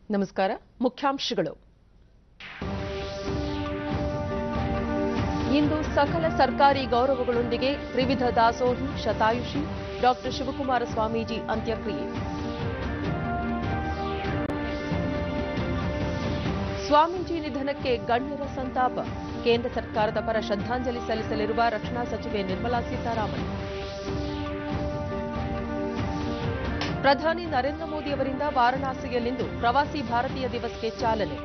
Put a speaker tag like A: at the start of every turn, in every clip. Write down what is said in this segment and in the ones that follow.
A: ನಮಸ್ಕಾರ ಮುಖ್ಯಾಂಶಗಳು ಇಂದು ಸಕಲ ಸರ್ಕಾರಿ ಗೌರವಗಳೊಂದಿಗೆ ತ್ರಿವಿಧ ದಾಸೋಹಿ ಶತಾಯುಷಿ ಡಾಕ್ಟರ್ ಶಿವಕುಮಾರ ಸ್ವಾಮೀಜಿ ಅಂತ್ಯಕ್ರಿಯೆ ಸ್ವಾಮೀಜಿ ನಿಧನಕ್ಕೆ ಗಣ್ಯರ ಸಂತಾಪ ಕೇಂದ್ರ ಸರ್ಕಾರದ ಪರ ಶ್ರದ್ಧಾಂಜಲಿ ಸಲ್ಲಿಸಲಿರುವ ರಕ್ಷಣಾ ಸಚಿವೆ ನಿರ್ಮಲಾ ಸೀತಾರಾಮನ್ ಪ್ರಧಾನಿ ನರೇಂದ್ರ ಮೋದಿ ಅವರಿಂದ ವಾರಣಾಸಿಯಲ್ಲಿಂದು ಪ್ರವಾಸಿ ಭಾರತೀಯ ದಿವಸ್ಗೆ ಚಾಲನೆ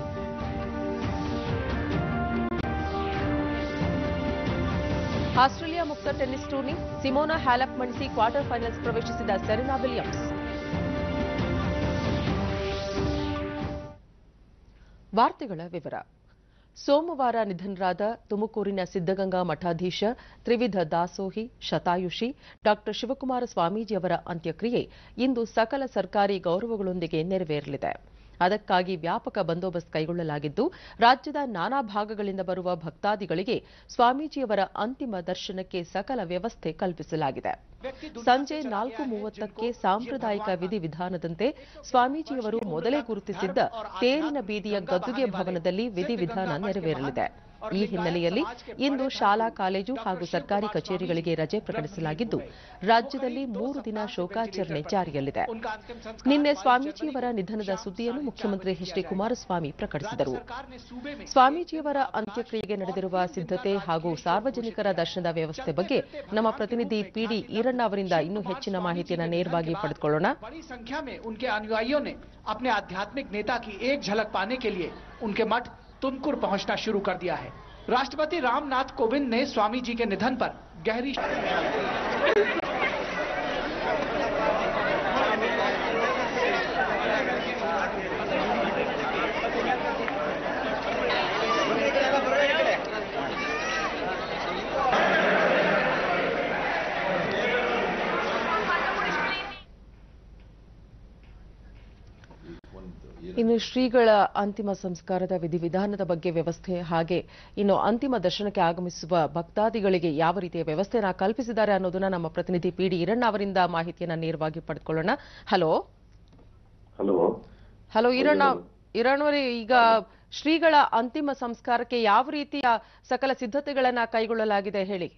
A: ಆಸ್ಟ್ರೇಲಿಯಾ ಮುಕ್ತ ಟೆನ್ನಿಸ್ ಟೂರ್ನಿ ಸಿಮೋನಾ ಹ್ಯಾಲಪ್ ಮಣಿಸಿ ಕ್ವಾರ್ಟರ್ ಫೈನಲ್ಸ್ ಪ್ರವೇಶಿಸಿದ ಸೆರೆನಾ ವಿಲಿಯಮ್ಸ್ ವಾರ್ತೆಗಳ ವಿವರ ಸೋಮವಾರ ನಿಧನರಾದ ತುಮಕೂರಿನ ಸಿದ್ದಗಂಗಾ ಮಠಾಧೀಶ ತ್ರಿವಿಧ ದಾಸೋಹಿ ಶತಾಯುಷಿ ಡಾಕ್ಟರ್ ಶಿವಕುಮಾರ ಸ್ವಾಮೀಜಿಯವರ ಅಂತ್ಯಕ್ರಿಯೆ ಇಂದು ಸಕಲ ಸರ್ಕಾರಿ ಗೌರವಗಳೊಂದಿಗೆ ನೆರವೇರಲಿದೆ ಅದಕ್ಕಾಗಿ ವ್ಯಾಪಕ ಬಂದೋಬಸ್ತ್ ಕೈಗೊಳ್ಳಲಾಗಿದ್ದು ರಾಜ್ಯದ ನಾನಾ ಭಾಗಗಳಿಂದ ಬರುವ ಭಕ್ತಾದಿಗಳಿಗೆ ಸ್ವಾಮೀಜಿಯವರ ಅಂತಿಮ ದರ್ಶನಕ್ಕೆ ಸಕಲ ವ್ಯವಸ್ಥೆ ಕಲ್ಪಿಸಲಾಗಿದೆ ಸಂಜೆ ನಾಲ್ಕು ಮೂವತ್ತಕ್ಕೆ ಸಾಂಪ್ರದಾಯಿಕ ವಿಧಿವಿಧಾನದಂತೆ ಸ್ವಾಮೀಜಿಯವರು ಮೊದಲೇ ಗುರುತಿಸಿದ್ದ ತೇರಿನ ಬೀದಿಯ ಗದ್ದುಗೆ ಭವನದಲ್ಲಿ ವಿಧಿವಿಧಾನ ನೆರವೇರಲಿದೆ ಈ ಹಿನ್ನೆಲೆಯಲ್ಲಿ ಇಂದು ಶಾಲಾ ಕಾಲೇಜು ಹಾಗೂ ಸರ್ಕಾರಿ ಕಚೇರಿಗಳಿಗೆ ರಜೆ ಪ್ರಕಟಿಸಲಾಗಿದ್ದು ರಾಜ್ಯದಲ್ಲಿ ಮೂರು ದಿನ ಶೋಕಾಚರಣೆ ಜಾರಿಯಲ್ಲಿದೆ ನಿನ್ನೆ ಸ್ವಾಮೀಜಿಯವರ ನಿಧನದ ಸುದ್ದಿಯನ್ನು ಮುಖ್ಯಮಂತ್ರಿ ಎಚ್ ಡಿ ಕುಮಾರಸ್ವಾಮಿ ಪ್ರಕಟಿಸಿದರು ಸ್ವಾಮೀಜಿಯವರ ಅಂತ್ಯಕ್ರಿಯೆಗೆ ನಡೆದಿರುವ ಸಿದ್ಧತೆ ಹಾಗೂ ಸಾರ್ವಜನಿಕರ ದರ್ಶನದ ವ್ಯವಸ್ಥೆ ಬಗ್ಗೆ ನಮ್ಮ ಪ್ರತಿನಿಧಿ ಪಿಡಿ ಈರಣ್ಣ ಅವರಿಂದ ಇನ್ನೂ ಹೆಚ್ಚಿನ ಮಾಹಿತಿಯನ್ನು ನೇರವಾಗಿ ಪಡೆದುಕೊಳ್ಳೋಣ
B: बड़ी संख्या में उनके अनुयायियों ने अपने आध्यात्मिक नेता की एक झलक पाने के लिए उनके मठ तुमकुर पहुंचना शुरू कर दिया है राष्ट्रपति रामनाथ कोविंद ने स्वामी जी के निधन पर गहरी
A: ಇನ್ನು ಶ್ರೀಗಳ ಅಂತಿಮ ಸಂಸ್ಕಾರದ ವಿಧಿವಿಧಾನದ ಬಗ್ಗೆ ವ್ಯವಸ್ಥೆ ಹಾಗೆ ಇನ್ನು ಅಂತಿಮ ದರ್ಶನಕ್ಕೆ ಆಗಮಿಸುವ ಭಕ್ತಾದಿಗಳಿಗೆ ಯಾವ ರೀತಿಯ ವ್ಯವಸ್ಥೆಯನ್ನ ಕಲ್ಪಿಸಿದ್ದಾರೆ ಅನ್ನೋದನ್ನ ನಮ್ಮ ಪ್ರತಿನಿಧಿ ಪಿಡಿ ಈರಣ್ಣ ಅವರಿಂದ ಮಾಹಿತಿಯನ್ನ ನೇರವಾಗಿ ಪಡೆದುಕೊಳ್ಳೋಣ ಹಲೋ
C: ಹಲೋ
A: ಹಲೋ ಈರಣ್ಣ ಈರಣ್ಣವರೇ ಈಗ ಶ್ರೀಗಳ ಅಂತಿಮ ಸಂಸ್ಕಾರಕ್ಕೆ ಯಾವ ರೀತಿಯ ಸಕಲ ಸಿದ್ಧತೆಗಳನ್ನ ಕೈಗೊಳ್ಳಲಾಗಿದೆ ಹೇಳಿ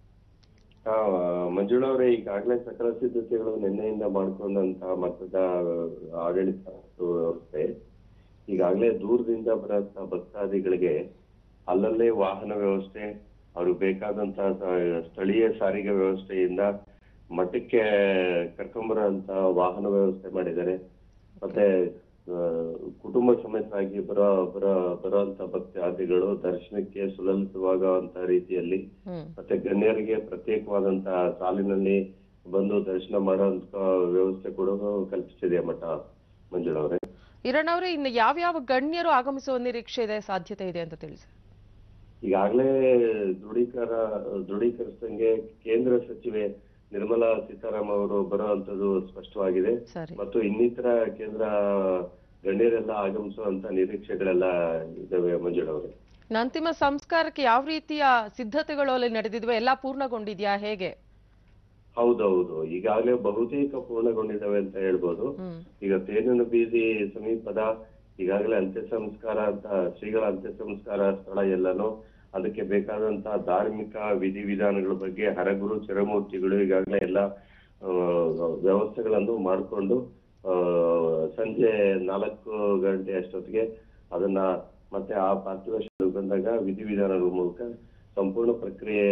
C: ಆ, ಮಂಜುಳಾ ಅವರೇ ಈಗಾಗಲೇ ಸಕಲ ಸಿದ್ಧತೆಗಳು ನಿನ್ನೆಯಿಂದ ಮಾಡ್ಕೊಂಡಂತಹ ಮಠದ ಆಡಳಿತ ಮತ್ತು ವ್ಯವಸ್ಥೆ ಈಗಾಗಲೇ ದೂರದಿಂದ ಬರಂತ ಭಕ್ತಾದಿಗಳಿಗೆ ಅಲ್ಲಲ್ಲೇ ವಾಹನ ವ್ಯವಸ್ಥೆ ಅವ್ರಿಗೆ ಬೇಕಾದಂತಹ ಸ- ಸ್ಥಳೀಯ ಸಾರಿಗೆ ವ್ಯವಸ್ಥೆಯಿಂದ ಮಠಕ್ಕೆ ಕರ್ಕೊಂಬರುವಂತ ವಾಹನ ವ್ಯವಸ್ಥೆ ಮಾಡಿದ್ದಾರೆ ಮತ್ತೆ ಆ, ಕುಟುಂಬ ಸಮೇತರಾಗಿ ಬರೋ ಬರೋ ಬರುವಂತ ಭಕ್ತಾದಿಗಳು ದರ್ಶನಕ್ಕೆ ಸುಲಲಿತವಾಗುವಂತ ರೀತಿಯಲ್ಲಿ
A: ಹ್ಮ್
C: ಮತ್ತೆ ಗಣ್ಯರಿಗೆ ಪ್ರತ್ಯೇಕವಾದಂತಹ ಸಾಲಿನಲ್ಲಿ ಬಂದು ದರ್ಶನ ಮಾಡುವಂತ ವ್ಯವಸ್ಥೆ ಕೂಡ ಕಲ್ಪಿಸಿದೆ ಮಠ ಮಂಜುಳಾ ಅವರೇ
A: ಈರಣ್ಣ ಅವರೇ ಇನ್ನು ಯಾವ್ಯಾವ ಗಣ್ಯರು ಆಗಮಿಸುವ ನಿರೀಕ್ಷೆ ಇದೆ ಸಾಧ್ಯತೆ ಇದೆ ಅಂತ ತಿಳಿಸಿ
C: ಈಗಾಗಲೇ ದೃಢೀಕರ ದೃಢೀಕರಿಸಿದಂಗೆ ಕೇಂದ್ರ ಸಚಿವೆ ನಿರ್ಮಲಾ ಸೀತಾರಾಮ್ ಅವರು ಬರುವಂತದ್ದು ಸ್ಪಷ್ಟವಾಗಿದೆ
A: ಸರಿ
C: ಮತ್ತು ಇನ್ನಿತರ ಕೇಂದ್ರ ಗಣ್ಯರೆಲ್ಲ ಆಗಮಿಸುವಂತ ನಿರೀಕ್ಷೆಗಳೆಲ್ಲ ಇದಾವೆ ಮಂಜುಳಾ ಅವರೇ
A: ಇನ್ನು ಅಂತಿಮ ಸಂಸ್ಕಾರಕ್ಕೆ ಯಾವ ರೀತಿಯ ಸಿದ್ಧತೆಗಳು ಅಲ್ಲಿ ನಡೆದಿದ್ವು ಎಲ್ಲ ಪೂರ್ಣಗೊಂಡಿದ್ಯಾ ಹೇಗೆ
C: ಹೌದೌದು ಈಗಾಗಲೇ ಬಹುತೇಕ ಪೂರ್ಣಗೊಂಡಿದ್ದಾವೆ ಅಂತ ಹೇಳ್ಬೋದು
A: ಹ್ಮ್
C: ಈಗ ತೇನಿನ ಬೀದಿ ಸಮೀಪದ ಈಗಾಗಲೇ ಅಂತ್ಯ ಸಂಸ್ಕಾರ ಅಂತ ಶ್ರೀಗಳ ಅಂತ್ಯ ಸಂಸ್ಕಾರ ಸ್ಥಳ ಎಲ್ಲಾನು ಅದಕ್ಕೆ ಬೇಕಾದಂತಹ ಧಾರ್ಮಿಕ ವಿಧಿವಿಧಾನಗಳ ಬಗ್ಗೆ ಹರಗುರು ಚಿರಮೂರ್ತಿಗಳು ಈಗಾಗಲೇ ಎಲ್ಲ ಆ, ವ್ಯವಸ್ಥೆಗಳನ್ನು ಮಾಡಿಕೊಂಡು ಆ, ಸಂಜೆ ನಾಲ್ಕು ಗಂಟೆ ಅಷ್ಟೊತ್ತಿಗೆ ಅದನ್ನ ಮತ್ತೆ ಆ ಪಾರ್ಥಿವ ಶರೀರ ಬಂದಾಗ ವಿಧಿವಿಧಾನಗಳ ಮೂಲಕ ಸಂಪೂರ್ಣ ಪ್ರಕ್ರಿಯೆ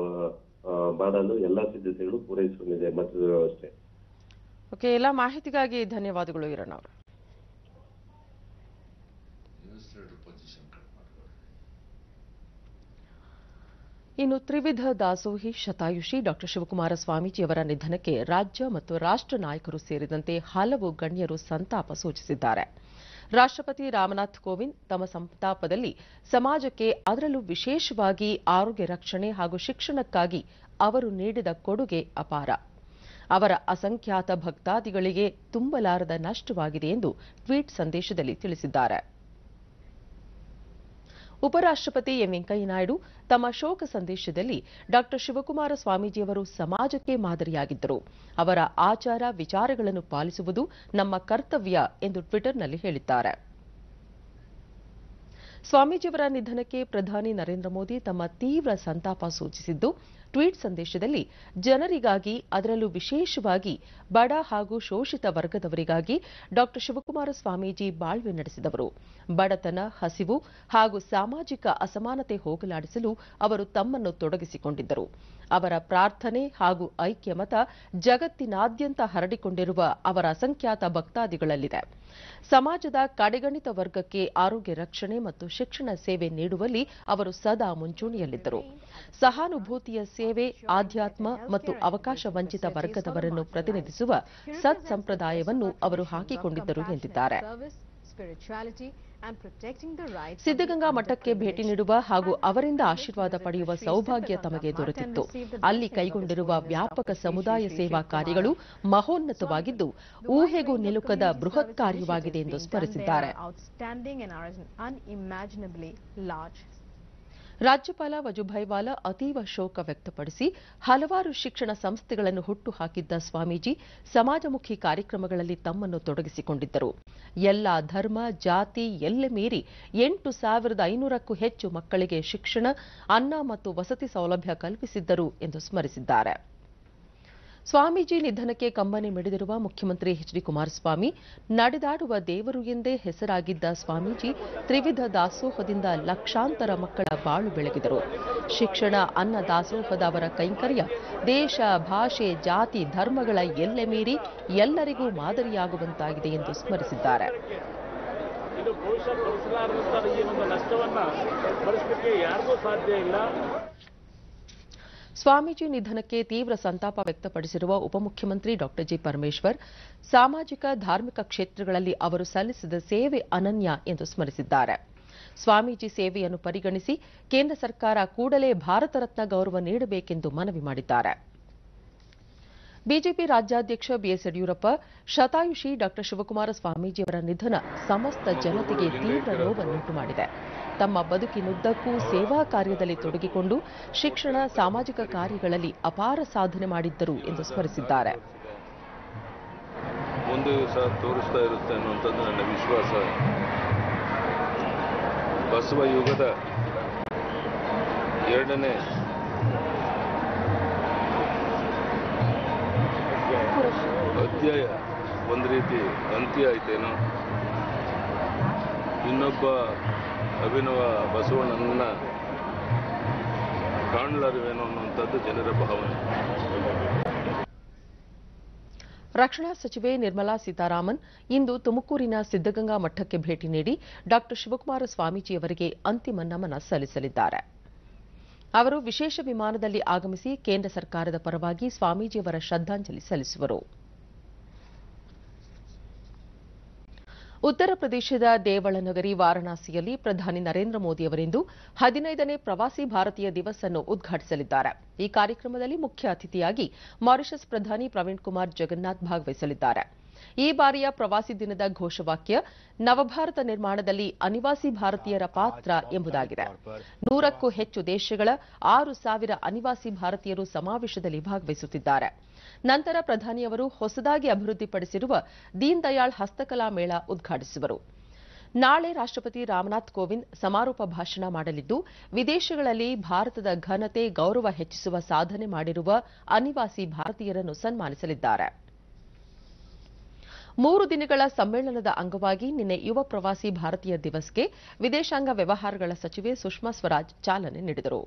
C: ಆ, ಮಾಡಲು ಎಲ್ಲ ಸಿದ್ಧತೆಗಳು ಪೂರೈಸಿಕೊಂಡಿದೆ ಮಠದ ವ್ಯವಸ್ಥೆ
A: ಓಕೆ ಎಲ್ಲ ಮಾಹಿತಿಗಾಗಿ ಧನ್ಯವಾದಗಳು ಈರಣ್ಣ ಅವರು ಇನ್ನು ತ್ರಿವಿಧ ದಾಸೋಹಿ ಶತಾಯುಷಿ ಡಾಕ್ಟರ್ ಶಿವಕುಮಾರ ಸ್ವಾಮೀಜಿಯವರ ನಿಧನಕ್ಕೆ ರಾಜ್ಯ ಮತ್ತು ರಾಷ್ಟ್ರ ನಾಯಕರು ಸೇರಿದಂತೆ ಹಲವು ಗಣ್ಯರು ಸಂತಾಪ ಸೂಚಿಸಿದ್ದಾರೆ ರಾಷ್ಟ್ರಪತಿ ರಾಮನಾಥ್ ಕೋವಿಂದ್ ತಮ್ಮ ಸಂತಾಪದಲ್ಲಿ ಸಮಾಜಕ್ಕೆ ಅದರಲ್ಲೂ ವಿಶೇಷವಾಗಿ ಆರೋಗ್ಯ ರಕ್ಷಣೆ ಹಾಗೂ ಶಿಕ್ಷಣಕ್ಕಾಗಿ ಅವರು ನೀಡಿದ ಕೊಡುಗೆ ಅಪಾರ ಅವರ ಅಸಂಖ್ಯಾತ ಭಕ್ತಾದಿಗಳಿಗೆ ತುಂಬಲಾರದ ನಷ್ಟವಾಗಿದೆ ಎಂದು ಟ್ವೀಟ್ ಸಂದೇಶದಲ್ಲಿ ತಿಳಿಸಿದ್ದಾರೆ ಉಪರಾಷ್ಟ್ರಪತಿ ಎಂ ವೆಂಕಯ್ಯನಾಯ್ಡು ತಮ್ಮ ಶೋಕ ಸಂದೇಶದಲ್ಲಿ ಡಾಕ್ಟರ್ ಶಿವಕುಮಾರ ಸ್ವಾಮೀಜಿಯವರು ಸಮಾಜಕ್ಕೆ ಮಾದರಿಯಾಗಿದ್ದರು ಅವರ ಆಚಾರ ವಿಚಾರಗಳನ್ನು ಪಾಲಿಸುವುದು ನಮ್ಮ ಕರ್ತವ್ಯ ಎಂದು ಟ್ವಿಟರ್ನಲ್ಲಿ ಹೇಳಿದ್ದಾರೆ ಸ್ವಾಮೀಜಿಯವರ ನಿಧನಕ್ಕೆ ಪ್ರಧಾನಿ ನರೇಂದ್ರ ಮೋದಿ ತಮ್ಮ ತೀವ್ರ ಸಂತಾಪ ಸೂಚಿಸಿದ್ದು ಟ್ವೀಟ್ ಸಂದೇಶದಲ್ಲಿ ಜನರಿಗಾಗಿ ಅದರಲ್ಲೂ ವಿಶೇಷವಾಗಿ ಬಡ ಹಾಗೂ ಶೋಷಿತ ವರ್ಗದವರಿಗಾಗಿ ಡಾಕ್ಟರ್ ಶಿವಕುಮಾರ ಸ್ವಾಮೀಜಿ ಬಾಳ್ವೆ ನಡೆಸಿದವರು ಬಡತನ ಹಸಿವು ಹಾಗೂ ಸಾಮಾಜಿಕ ಅಸಮಾನತೆ ಹೋಗಲಾಡಿಸಲು ಅವರು ತಮ್ಮನ್ನು ತೊಡಗಿಸಿಕೊಂಡಿದ್ದರು ಅವರ ಪ್ರಾರ್ಥನೆ ಹಾಗೂ ಐಕ್ಯಮತ ಜಗತ್ತಿನಾದ್ಯಂತ ಹರಡಿಕೊಂಡಿರುವ ಅವರ ಅಸಂಖ್ಯಾತ ಭಕ್ತಾದಿಗಳಲ್ಲಿದೆ ಸಮಾಜದ ಕಡೆಗಣಿತ ವರ್ಗಕ್ಕೆ ಆರೋಗ್ಯ ರಕ್ಷಣೆ ಮತ್ತು ಶಿಕ್ಷಣ ಸೇವೆ ನೀಡುವಲ್ಲಿ ಅವರು ಸದಾ ಮುಂಚೂಣಿಯಲ್ಲಿದ್ದರು ಸಹಾನುಭೂತಿಯ ಸೇವೆ ಆಧ್ಯಾತ್ಮ ಮತ್ತು ಅವಕಾಶ ವಂಚಿತ ವರ್ಗದವರನ್ನು ಪ್ರತಿನಿಧಿಸುವ ಸತ್ ಸಂಪ್ರದಾಯವನ್ನು ಅವರು ಹಾಕಿಕೊಂಡಿದ್ದರು ಎಂದಿದ್ದಾರೆ ಸಿದ್ದಗಂಗಾ ಮಠಕ್ಕೆ ಭೇಟಿ ನೀಡುವ ಹಾಗೂ ಅವರಿಂದ ಆಶೀರ್ವಾದ ಪಡೆಯುವ ಸೌಭಾಗ್ಯ ತಮಗೆ ದೊರೆತಿತ್ತು ಅಲ್ಲಿ ಕೈಗೊಂಡಿರುವ ವ್ಯಾಪಕ ಸಮುದಾಯ ಸೇವಾ ಕಾರ್ಯಗಳು ಮಹೋನ್ನತವಾಗಿದ್ದು ಊಹೆಗೂ ನಿಲುಕದ ಬೃಹತ್ ಕಾರ್ಯವಾಗಿದೆ ಎಂದು ಸ್ಮರಿಸಿದ್ದಾರೆ ರಾಜ್ಯಪಾಲ ವಜುಭಾಯ್ ವಾಲಾ ಅತೀವ ಶೋಕ ವ್ಯಕ್ತಪಡಿಸಿ ಹಲವಾರು ಶಿಕ್ಷಣ ಸಂಸ್ಥೆಗಳನ್ನು ಹುಟ್ಟು ಹಾಕಿದ್ದ ಸ್ವಾಮೀಜಿ ಸಮಾಜಮುಖಿ ಕಾರ್ಯಕ್ರಮಗಳಲ್ಲಿ ತಮ್ಮನ್ನು ತೊಡಗಿಸಿಕೊಂಡಿದ್ದರು ಎಲ್ಲ ಧರ್ಮ ಜಾತಿ ಎಲ್ಲೆ ಮೀರಿ ಎಂಟು ಸಾವಿರದ ಐನೂರಕ್ಕೂ ಹೆಚ್ಚು ಮಕ್ಕಳಿಗೆ ಶಿಕ್ಷಣ ಅನ್ನ ಮತ್ತು ವಸತಿ ಸೌಲಭ್ಯ ಕಲ್ಪಿಸಿದ್ದರು ಎಂದು ಸ್ಮರಿಸಿದ್ದಾರೆ ಸ್ವಾಮೀಜಿ ನಿಧನಕ್ಕೆ ಕಂಬನಿ ಮಿಡಿದಿರುವ ಮುಖ್ಯಮಂತ್ರಿ ಎಚ್ ಡಿ ಕುಮಾರಸ್ವಾಮಿ ನಡೆದಾಡುವ ದೇವರು ಎಂದೇ ಹೆಸರಾಗಿದ್ದ ಸ್ವಾಮೀಜಿ ತ್ರಿವಿಧ ದಾಸೋಹದಿಂದ ಲಕ್ಷಾಂತರ ಮಕ್ಕಳ ಬಾಳು ಬೆಳಗಿದರು ಶಿಕ್ಷಣ ಅನ್ನ ದಾಸೋಹದ ಅವರ ಕೈಂಕರ್ಯ ದೇಶ ಭಾಷೆ ಜಾತಿ ಧರ್ಮಗಳ ಎಲ್ಲೆ ಮೀರಿ ಎಲ್ಲರಿಗೂ ಮಾದರಿಯಾಗುವಂತಾಗಿದೆ ಎಂದು ಸ್ಮರಿಸಿದ್ದಾರೆ
D: ಇದು ಬಹುಶಃ ಭರಿಸಲಾರದಂತ ಈ ಒಂದು ನಷ್ಟವನ್ನ ಭರಿಸಲಿಕ್ಕೆ ಯಾರಿಗೂ ಸಾಧ್ಯ ಇಲ್ಲ
A: ಸ್ವಾಮೀಜಿ ನಿಧನಕ್ಕೆ ತೀವ್ರ ಸಂತಾಪ ವ್ಯಕ್ತಪಡಿಸಿರುವ ಉಪಮುಖ್ಯಮಂತ್ರಿ ಡಾ ಜಿ ಪರಮೇಶ್ವರ್ ಸಾಮಾಜಿಕ ಧಾರ್ಮಿಕ ಕ್ಷೇತ್ರಗಳಲ್ಲಿ ಅವರು ಸಲ್ಲಿಸಿದ ಸೇವೆ ಅನನ್ಯ ಎಂದು ಸ್ಮರಿಸಿದ್ದಾರೆ ಸ್ವಾಮೀಜಿ ಸೇವೆಯನ್ನು ಪರಿಗಣಿಸಿ ಕೇಂದ್ರ ಸರ್ಕಾರ ಕೂಡಲೇ ಭಾರತ ರತ್ನ ಗೌರವ ನೀಡಬೇಕೆಂದು ಮನವಿ ಮಾಡಿದ್ದಾರೆ ಬಿಜೆಪಿ ರಾಜ್ಯಾಧ್ಯಕ್ಷ ಬಿಎಸ್ ಯಡಿಯೂರಪ್ಪ ಶತಾಯುಷಿ ಡಾ ಶಿವಕುಮಾರ ಸ್ವಾಮೀಜಿಯವರ ನಿಧನ ಸಮಸ್ತ ಜನತೆಗೆ ತೀವ್ರ ನೋವನ್ನುಂಟು ಮಾಡಿದೆ ತಮ್ಮ ಬದುಕಿನುದ್ದಕ್ಕೂ ಸೇವಾ ಕಾರ್ಯದಲ್ಲಿ ತೊಡಗಿಕೊಂಡು ಶಿಕ್ಷಣ ಸಾಮಾಜಿಕ ಕಾರ್ಯಗಳಲ್ಲಿ ಅಪಾರ ಸಾಧನೆ ಮಾಡಿದ್ದರು ಎಂದು ಸ್ಮರಿಸಿದ್ದಾರೆ
E: ಮುಂದೆ ಸಹ ತೋರಿಸ್ತಾ ಇರುತ್ತೆ ಅನ್ನುವಂಥದ್ದು ನನ್ನ ವಿಶ್ವಾಸ ಬಸವ ಯುಗದ ಎರಡನೇ ಅಧ್ಯಾಯ ಒಂದು ರೀತಿ ಅಂತ್ಯ ಆಯ್ತೇನೋ ಇನ್ನೊಬ್ಬ ಅಭಿನವ ಬಸವಣ್ಣನನ್ನ ಕಾಣಲಾರುವೇನೋ ಅನ್ನುವಂಥದ್ದು ಜನರ ಭಾವನೆ
A: ರಕ್ಷಣಾ ಸಚಿವೆ ನಿರ್ಮಲಾ ಸೀತಾರಾಮನ್ ಇಂದು ತುಮಕೂರಿನ ಸಿದ್ದಗಂಗಾ ಮಠಕ್ಕೆ ಭೇಟಿ ನೀಡಿ ಡಾ ಶಿವಕುಮಾರ ಸ್ವಾಮೀಜಿಯವರಿಗೆ ಅಂತಿಮ ನಮನ ಸಲ್ಲಿಸಲಿದ್ದಾರೆ ಅವರು ವಿಶೇಷ ವಿಮಾನದಲ್ಲಿ ಆಗಮಿಸಿ ಕೇಂದ್ರ ಸರ್ಕಾರದ ಪರವಾಗಿ ಸ್ವಾಮೀಜಿಯವರ ಶ್ರದ್ಧಾಂಜಲಿ ಸಲ್ಲಿಸುವರು ಉತ್ತರ ಪ್ರದೇಶದ ದೇವಳನಗರಿ ವಾರಣಾಸಿಯಲ್ಲಿ ಪ್ರಧಾನಿ ನರೇಂದ್ರ ಮೋದಿಯವರಿಂದು ಹದಿನೈದನೇ ಪ್ರವಾಸಿ ಭಾರತೀಯ ದಿವಸ್ ಅನ್ನು ಉದ್ಘಾಟಿಸಲಿದ್ದಾರೆ ಈ ಕಾರ್ಯಕ್ರಮದಲ್ಲಿ ಮುಖ್ಯ ಅತಿಥಿಯಾಗಿ ಮಾರಿಷಸ್ ಪ್ರಧಾನಿ ಪ್ರವೀಣ್ ಕುಮಾರ್ ಜಗನ್ನಾಥ್ ಭಾಗವಹಿಸಲಿದ್ದಾರೆ ಈ ಬಾರಿಯ ಪ್ರವಾಸಿ ದಿನದ ಘೋಷವಾಕ್ಯ ನವಭಾರತ ನಿರ್ಮಾಣದಲ್ಲಿ ಅನಿವಾಸಿ ಭಾರತೀಯರ ಪಾತ್ರ ಎಂಬುದಾಗಿದೆ ನೂರಕ್ಕೂ ಹೆಚ್ಚು ದೇಶಗಳ ಆರು ಸಾವಿರ ಅನಿವಾಸಿ ಭಾರತೀಯರು ಸಮಾವೇಶದಲ್ಲಿ ಭಾಗವಹಿಸುತ್ತಿದ್ದಾರೆ ನಂತರ ಪ್ರಧಾನಿಯವರು ಹೊಸದಾಗಿ ಅಭಿವೃದ್ಧಿಪಡಿಸಿರುವ ದೀನ್ ದಯಾಳ್ ಹಸ್ತಕಲಾ ಮೇಳ ಉದ್ಘಾಟಿಸುವರು ನಾಳೆ ರಾಷ್ಟ್ರಪತಿ ರಾಮನಾಥ್ ಕೋವಿಂದ್ ಸಮಾರೋಪ ಭಾಷಣ ಮಾಡಲಿದ್ದು ವಿದೇಶಗಳಲ್ಲಿ ಭಾರತದ ಘನತೆ ಗೌರವ ಹೆಚ್ಚಿಸುವ ಸಾಧನೆ ಮಾಡಿರುವ ಅನಿವಾಸಿ ಭಾರತೀಯರನ್ನು ಸನ್ಮಾನಿಸಲಿದ್ದಾರೆ ಮೂರು ದಿನಗಳ ಸಮ್ಮೇಳನದ ಅಂಗವಾಗಿ ನಿನ್ನೆ ಯುವ ಪ್ರವಾಸಿ ಭಾರತೀಯ ದಿವಸ್ಗೆ ವಿದೇಶಾಂಗ ವ್ಯವಹಾರಗಳ ಸಚಿವೆ ಸುಷ್ಮಾ ಸ್ವರಾಜ್ ಚಾಲನೆ ನೀಡಿದರು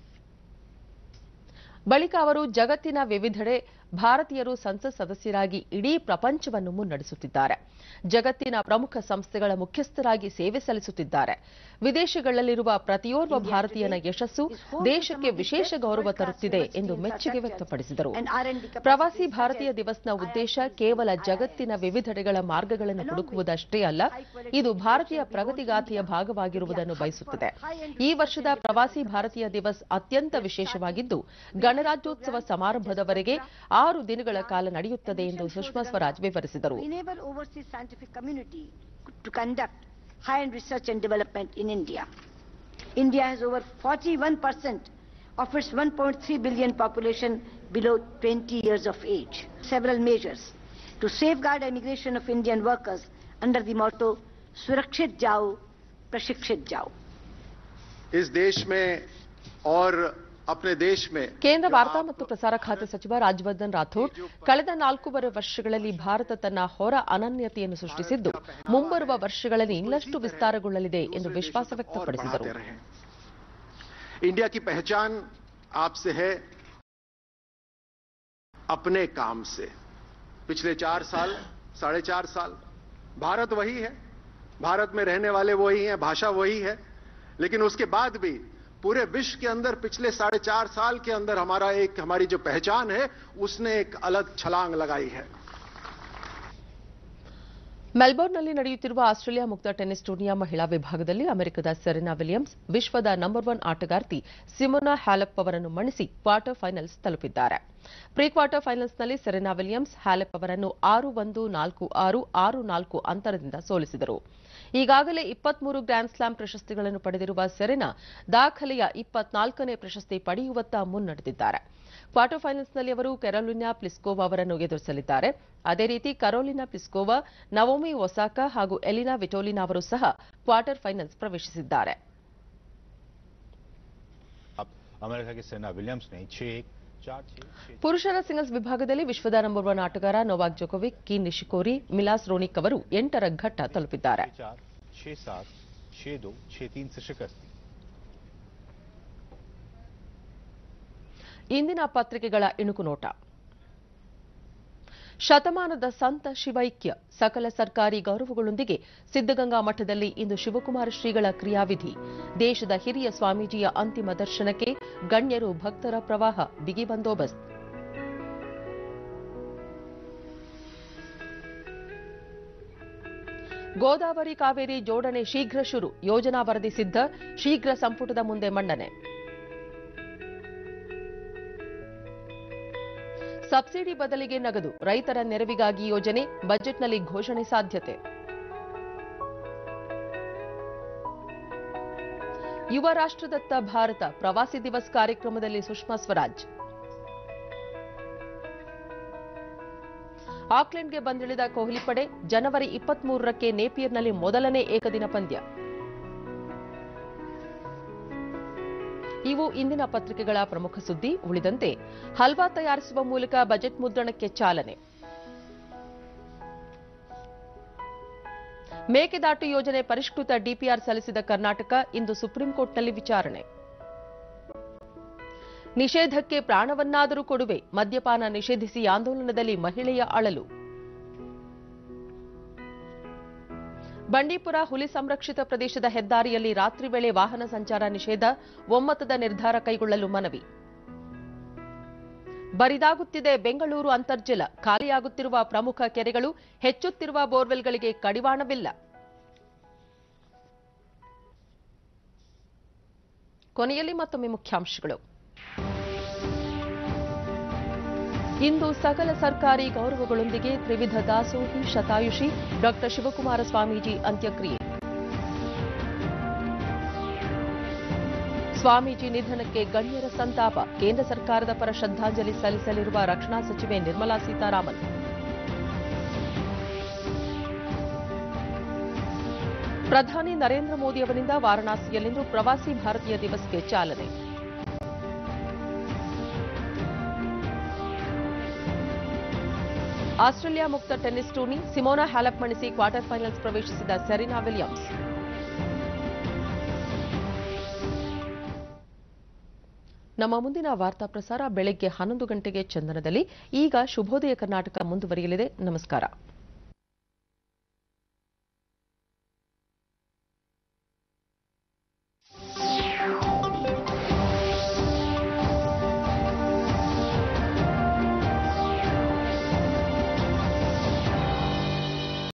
A: ಬಳಿಕ ಅವರು ಜಗತ್ತಿನ ವಿವಿಧೆಡೆ ಭಾರತೀಯರು ಸಂಸತ್ ಸದಸ್ಯರಾಗಿ ಇಡೀ ಪ್ರಪಂಚವನ್ನು ಮುನ್ನಡೆಸುತ್ತಿದ್ದಾರೆ ಜಗತ್ತಿನ ಪ್ರಮುಖ ಸಂಸ್ಥೆಗಳ ಮುಖ್ಯಸ್ಥರಾಗಿ ಸೇವೆ ಸಲ್ಲಿಸುತ್ತಿದ್ದಾರೆ ವಿದೇಶಗಳಲ್ಲಿರುವ ಪ್ರತಿಯೋರ್ವ ಭಾರತೀಯನ ಯಶಸ್ಸು ದೇಶಕ್ಕೆ ವಿಶೇಷ ಗೌರವ ತರುತ್ತಿದೆ ಎಂದು ಮೆಚ್ಚುಗೆ ವ್ಯಕ್ತಪಡಿಸಿದರು ಪ್ರವಾಸಿ ಭಾರತೀಯ ದಿವಸ್ನ ಉದ್ದೇಶ ಕೇವಲ ಜಗತ್ತಿನ ವಿವಿಧೆಡೆಗಳ ಮಾರ್ಗಗಳನ್ನು ಹುಡುಕುವುದಷ್ಟೇ ಅಲ್ಲ ಇದು ಭಾರತೀಯ ಪ್ರಗತಿಗಾಥೆಯ ಭಾಗವಾಗಿರುವುದನ್ನು ಬಯಸುತ್ತದೆ ಈ ವರ್ಷದ ಪ್ರವಾಸಿ ಭಾರತೀಯ ದಿವಸ್ ಅತ್ಯಂತ ವಿಶೇಷವಾಗಿದ್ದು ಗಣರಾಜ್ಯೋತ್ಸವ ಸಮಾರಂಭದವರೆಗೆ ಆರು ದಿನಗಳ ಕಾಲ ನಡೆಯುತ್ತದೆ ಎಂದು ಸುಷ್ಮಾ ಸ್ವರಾಜ್ ವಿವರಿಸಿದರು
F: enable overseas scientific community to conduct high-end research and development in India. India has over 41% of its 1.3 billion population below 20 years of age. Several measures to safeguard immigration of Indian workers under the motto Surakshit Jao, Prashikshit Jao.
G: इस देश में और अपने देश में
A: ಕೇಂದ್ರ
G: जो
A: ವಾರ್ತಾ
G: आप-
A: ಮತ್ತು ಪ್ರಸಾರ ಖಾತೆ ಸಚಿವ ರಾಜ್ಯವರ್ಧನ್ ರಾಥೋಡ್ ಕಳೆದ ನಾಲ್ಕೂವರೆ ವರ್ಷಗಳಲ್ಲಿ ಭಾರತ ತನ್ನ ಹೊರ ಅನನ್ಯತೆಯನ್ನು ಸೃಷ್ಟಿಸಿದ್ದು ಮುಂಬರುವ ವರ್ಷಗಳಲ್ಲಿ ಇನ್ನಷ್ಟು ವಿಸ್ತಾರಗೊಳ್ಳಲಿದೆ ಎಂದು ವಿಶ್ವಾಸ
G: और
A: ವ್ಯಕ್ತಪಡಿಸಿದರು
G: बढ़ाते रहें इंडिया की पहचान आपसे है अपने काम से पिछले चार साल साढ़े चार साल भारत वही है भारत में रहने वाले वही हैं भाषा वही है लेकिन उसके बाद भी पूरे विश्व के अंदर पिछले साढ़े चार साल के अंदर हमारा एक हमारी जो पहचान है उसने एक अलग छलांग लगाई है
A: ಮೆಲ್ಬೋರ್ನ್ನಲ್ಲಿ ನಡೆಯುತ್ತಿರುವ ಆಸ್ಟ್ರೇಲಿಯಾ ಮುಕ್ತ ಟೆನ್ನಿಸ್ ಟೂರ್ನಿಯ ಮಹಿಳಾ ವಿಭಾಗದಲ್ಲಿ ಅಮೆರಿಕದ ಸೆರೆನಾ ವಿಲಿಯಮ್ಸ್ ವಿಶ್ವದ ನಂಬರ್ ಒನ್ ಆಟಗಾರ್ತಿ ಸಿಮೋನಾ ಹ್ಯಾಲೆಪ್ ಅವರನ್ನು ಮಣಿಸಿ ಕ್ವಾರ್ಟರ್ ಫೈನಲ್ಸ್ ತಲುಪಿದ್ದಾರೆ ಪ್ರೀ ಕ್ವಾರ್ಟರ್ ಫೈನಲ್ಸ್ನಲ್ಲಿ ಸೆರೆನಾ ವಿಲಿಯಮ್ಸ್ ಹ್ಯಾಲೆಪ್ ಅವರನ್ನು ಆರು ಒಂದು ನಾಲ್ಕು ಆರು ಆರು ನಾಲ್ಕು ಅಂತರದಿಂದ ಸೋಲಿಸಿದರು ಈಗಾಗಲೇ ಇಪ್ಪತ್ಮೂರು ಗ್ರ್ಯಾಂಡ್ ಸ್ಲಾಮ್ ಪ್ರಶಸ್ತಿಗಳನ್ನು ಪಡೆದಿರುವ ಸೆರೆನಾ ದಾಖಲೆಯ ಇಪ್ಪತ್ನಾಲ್ಕನೇ ಪ್ರಶಸ್ತಿ ಪಡೆಯುವತ್ತ ಮುನ್ನಡೆದಿದ್ದಾರೆ ಕ್ವಾರ್ಟರ್ ಫೈನಲ್ಸ್ನಲ್ಲಿ ಅವರು ಕೆರೋಲಿನಾ ಪ್ಲಿಸ್ಕೋವಾ ಅವರನ್ನು ಎದುರಿಸಲಿದ್ದಾರೆ ಅದೇ ರೀತಿ ಕರೋಲಿನಾ ಪ್ಲಿಸ್ಕೋವಾ ನವೋಮಿ ಒಸಾಕಾ ಹಾಗೂ ಎಲಿನಾ ವಿಟೋಲಿನಾ ಅವರು ಸಹ ಕ್ವಾರ್ಟರ್ ಫೈನಲ್ಸ್ ಪ್ರವೇಶಿಸಿದ್ದಾರೆ
H: अब अमेरिका की सेना विलियम्स ने छह एक चार छह छह
A: ಪುರುಷರ ಸಿಂಗಲ್ಸ್ ವಿಭಾಗದಲ್ಲಿ ವಿಶ್ವದ ನಂಬರ್ ಒನ್ ಆಟಗಾರ Novak Djokovic Kei Nishikori Milos Raonic ಅವರು ಎಂಟರ ಘಟ್ಟ ತಲುಪಿದ್ದಾರೆ
H: छह चार छह सात छह दो छह तीन से शिकस्त
A: ಇಂದಿನ ಪತ್ರಿಕೆಗಳ ಇಣುಕು ನೋಟ ಶತಮಾನದ ಸಂತ ಶಿವೈಕ್ಯ ಸಕಲ ಸರ್ಕಾರಿ ಗೌರವಗಳೊಂದಿಗೆ ಸಿದ್ದಗಂಗಾ ಮಠದಲ್ಲಿ ಇಂದು ಶಿವಕುಮಾರ ಶ್ರೀಗಳ ಕ್ರಿಯಾವಿಧಿ ದೇಶದ ಹಿರಿಯ ಸ್ವಾಮೀಜಿಯ ಅಂತಿಮ ದರ್ಶನಕ್ಕೆ ಗಣ್ಯರು ಭಕ್ತರ ಪ್ರವಾಹ ಬಿಗಿ ಬಂದೋಬಸ್ತ್ ಗೋದಾವರಿ ಕಾವೇರಿ ಜೋಡಣೆ ಶೀಘ್ರ ಶುರು ಯೋಜನಾ ವರದಿ ಸಿದ್ಧ ಶೀಘ್ರ ಸಂಪುಟದ ಮುಂದೆ ಮಂಡನೆ ಸಬ್ಸಿಡಿ ಬದಲಿಗೆ ನಗದು ರೈತರ ನೆರವಿಗಾಗಿ ಯೋಜನೆ ಬಜೆಟ್ನಲ್ಲಿ ಘೋಷಣೆ ಸಾಧ್ಯತೆ ಯುವ ರಾಷ್ಟ್ರದತ್ತ ಭಾರತ ಪ್ರವಾಸಿ ದಿವಸ್ ಕಾರ್ಯಕ್ರಮದಲ್ಲಿ ಸುಷ್ಮಾ ಸ್ವರಾಜ್ ಆಕ್ಲೆಂಡ್ಗೆ ಬಂದಿಳಿದ ಕೊಹ್ಲಿ ಪಡೆ ಜನವರಿ ಇಪ್ಪತ್ಮೂರಕ್ಕೆ ನೇಪಿಯರ್ನಲ್ಲಿ ಮೊದಲನೇ ಏಕದಿನ ಪಂದ್ಯ ಇವು ಇಂದಿನ ಪತ್ರಿಕೆಗಳ ಪ್ರಮುಖ ಸುದ್ದಿ ಉಳಿದಂತೆ ಹಲ್ವಾ ತಯಾರಿಸುವ ಮೂಲಕ ಬಜೆಟ್ ಮುದ್ರಣಕ್ಕೆ ಚಾಲನೆ ಮೇಕೆದಾಟು ಯೋಜನೆ ಪರಿಷ್ಕೃತ ಡಿಪಿಆರ್ ಸಲ್ಲಿಸಿದ ಕರ್ನಾಟಕ ಇಂದು ಸುಪ್ರೀಂ ಕೋರ್ಟ್ನಲ್ಲಿ ವಿಚಾರಣೆ ನಿಷೇಧಕ್ಕೆ ಪ್ರಾಣವನ್ನಾದರೂ ಕೊಡುವೆ ಮದ್ಯಪಾನ ನಿಷೇಧಿಸಿ ಆಂದೋಲನದಲ್ಲಿ ಮಹಿಳೆಯ ಅಳಲು ಬಂಡೀಪುರ ಹುಲಿ ಸಂರಕ್ಷಿತ ಪ್ರದೇಶದ ಹೆದ್ದಾರಿಯಲ್ಲಿ ರಾತ್ರಿ ವೇಳೆ ವಾಹನ ಸಂಚಾರ ನಿಷೇಧ ಒಮ್ಮತದ ನಿರ್ಧಾರ ಕೈಗೊಳ್ಳಲು ಮನವಿ ಬರಿದಾಗುತ್ತಿದೆ ಬೆಂಗಳೂರು ಅಂತರ್ಜಲ ಖಾಲಿಯಾಗುತ್ತಿರುವ ಪ್ರಮುಖ ಕೆರೆಗಳು ಹೆಚ್ಚುತ್ತಿರುವ ಬೋರ್ವೆಲ್ಗಳಿಗೆ ಕಡಿವಾಣವಿಲ್ಲ ಕೊನೆಯಲ್ಲಿ ಮತ್ತೊಮ್ಮೆ ಮುಖ್ಯಾಂಶಗಳು ಇಂದು ಸಕಲ ಸರ್ಕಾರಿ ಗೌರವಗಳೊಂದಿಗೆ ತ್ರಿವಿಧ ದಾಸೋಹಿ ಶತಾಯುಷಿ ಡಾಕ್ಟರ್ ಶಿವಕುಮಾರ ಸ್ವಾಮೀಜಿ ಅಂತ್ಯಕ್ರಿಯೆ ಸ್ವಾಮೀಜಿ ನಿಧನಕ್ಕೆ ಗಣ್ಯರ ಸಂತಾಪ ಕೇಂದ್ರ ಸರ್ಕಾರದ ಪರ ಶ್ರದ್ಧಾಂಜಲಿ ಸಲ್ಲಿಸಲಿರುವ ರಕ್ಷಣಾ ಸಚಿವೆ ನಿರ್ಮಲಾ ಸೀತಾರಾಮನ್ ಪ್ರಧಾನಿ ನರೇಂದ್ರ ಮೋದಿ ಅವರಿಂದ ವಾರಣಾಸಿಯಲ್ಲಿಂದು ಪ್ರವಾಸಿ ಭಾರತೀಯ ದಿವಸ್ಗೆ ಚಾಲನೆ ಆಸ್ಟ್ರೇಲಿಯಾ ಮುಕ್ತ ಟೆನ್ನಿಸ್ ಟೂರ್ನಿ ಸಿಮೋನಾ ಹ್ಯಾಲಪ್ ಮಣಿಸಿ ಕ್ವಾರ್ಟರ್ ಫೈನಲ್ಸ್ ಪ್ರವೇಶಿಸಿದ ಸೆರಿನಾ ವಿಲಿಯಮ್ಸ್ ನಮ್ಮ ಮುಂದಿನ ವಾರ್ತಾ ಪ್ರಸಾರ ಬೆಳಗ್ಗೆ ಹನ್ನೊಂದು ಗಂಟೆಗೆ ಚಂದನದಲ್ಲಿ ಈಗ ಶುಭೋದಯ ಕರ್ನಾಟಕ ಮುಂದುವರಿಯಲಿದೆ ನಮಸ್ಕಾರ